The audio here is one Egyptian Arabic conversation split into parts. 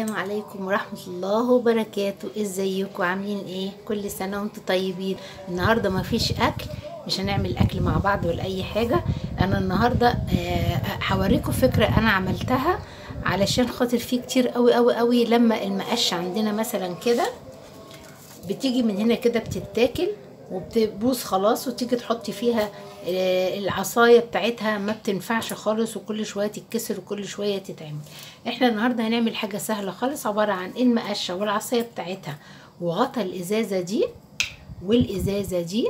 السلام عليكم ورحمة الله وبركاته ازيكم عاملين ايه كل سنة وانتم طيبين النهاردة ما فيش اكل مش هنعمل اكل مع بعض ولا اي حاجة انا النهاردة آه، هوريكم فكرة انا عملتها علشان خاطر فيه كتير قوي قوي قوي لما المقش عندنا مثلا كده بتيجي من هنا كده بتتاكل وبتبوظ خلاص وتيجي تحطي فيها آه، العصايه بتاعتها ما بتنفعش خالص وكل شويه تتكسر وكل شويه تتعمل احنا النهارده هنعمل حاجه سهله خالص عباره عن المقشه والعصايه بتاعتها وغطا الازازه دي والازازه دي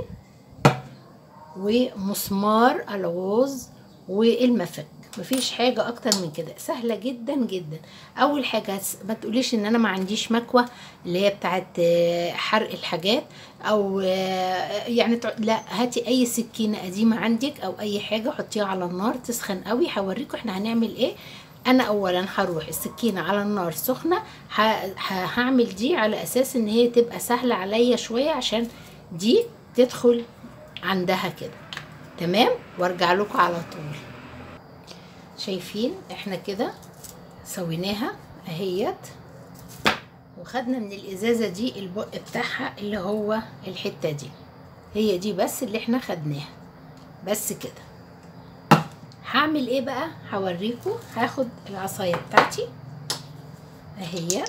ومسمار الغوز والمفك مفيش حاجة أكتر من كده سهلة جدا جدا أول حاجة ما تقوليش إن أنا ما عنديش مكوة اللي هي بتاعت آه، حرق الحاجات أو آه، يعني تع- لا هاتي أي سكينة قديمة عندك أو أي حاجة حطيها على النار تسخن قوي هوريكم إحنا هنعمل إيه أنا أولا هروح السكينة على النار سخنة ه- ه- هعمل دي على أساس إن هي تبقى سهلة عليا شوية عشان دي تدخل عندها كده تمام وارجع لكم على طول شايفين احنا كده سويناها اهيت وخدنا من الازازه دي البق بتاعها اللي هو الحته دي هي دي بس اللي احنا خدناها بس كده هعمل ايه بقى هوريكم هاخد العصايه بتاعتي اهيت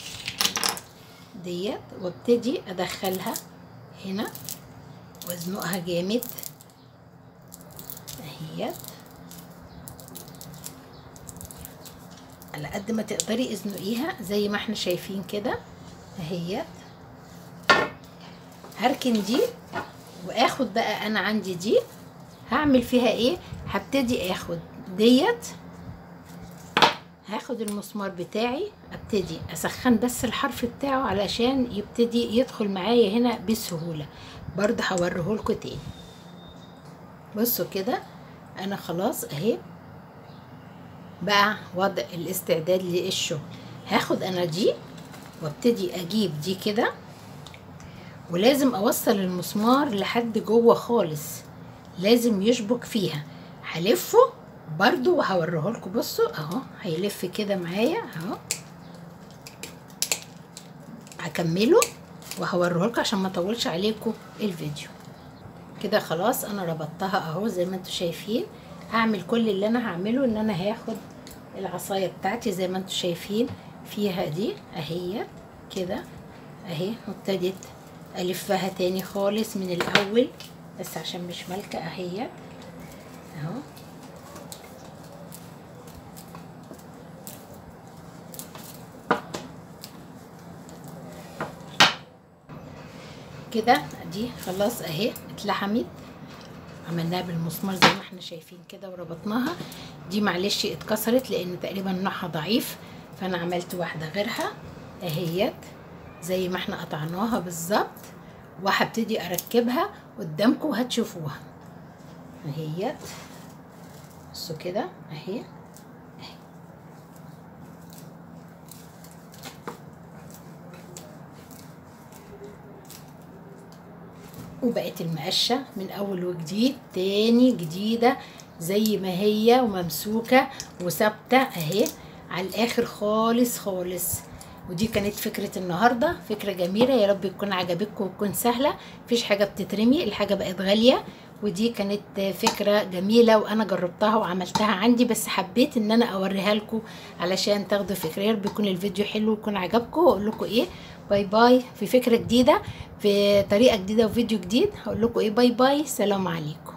ديت وابتدي ادخلها هنا وازنقها جامد اهيت على قد ما تقدري ازنقيها زي ما احنا شايفين كده اهيت هركن دي واخد بقى انا عندي دي هعمل فيها ايه هبتدي اخد ديت هاخد المسمار بتاعي ابتدي اسخن بس الحرف بتاعه علشان يبتدي يدخل معايا هنا بسهوله برضه هوريهولكوا تاني بصوا كده انا خلاص اهي بقى وضع الاستعداد للشغل هاخد انا دي وابتدي اجيب دي كده ولازم اوصل المسمار لحد جوه خالص لازم يشبك فيها هلفه برضو وهوريه لكم بصوا اهو هيلف كده معايا اهو هكمله وهوريه لكم عشان ما اطولش عليكم الفيديو كده خلاص انا ربطتها اهو زي ما انتم شايفين هعمل كل اللي انا هعمله ان انا هاخد العصايه بتاعتي زي ما انتم شايفين فيها دي اهي كده اهي وابتديت الفها تاني خالص من الاول بس عشان مش مالكه اهي اهو كده دي خلاص اهي اتلحمت عملناها بالمسمار زي ما احنا شايفين كده وربطناها دي معلش اتكسرت لان تقريبا نوعها ضعيف فانا عملت واحده غيرها اهيت زي ما احنا قطعناها بالظبط وهبتدي اركبها قدامكم وهتشوفوها اهيت بصوا كده اهي اهي وبقت المقشة من أول وجديد تاني جديدة زي ما هي وممسوكة وثابتة أهي على الآخر خالص خالص ودي كانت فكرة النهاردة فكرة جميلة يا رب تكون عجبتكم وتكون سهلة مفيش حاجة بتترمي الحاجة بقت غالية ودي كانت فكرة جميلة وأنا جربتها وعملتها عندي بس حبيت إن أنا أوريها لكم علشان تاخدوا فكرة يا رب يكون الفيديو حلو ويكون عجبكم وأقول لكم إيه باي باي في فكرة جديدة في طريقة جديدة وفيديو جديد هقول لكم إيه باي باي سلام عليكم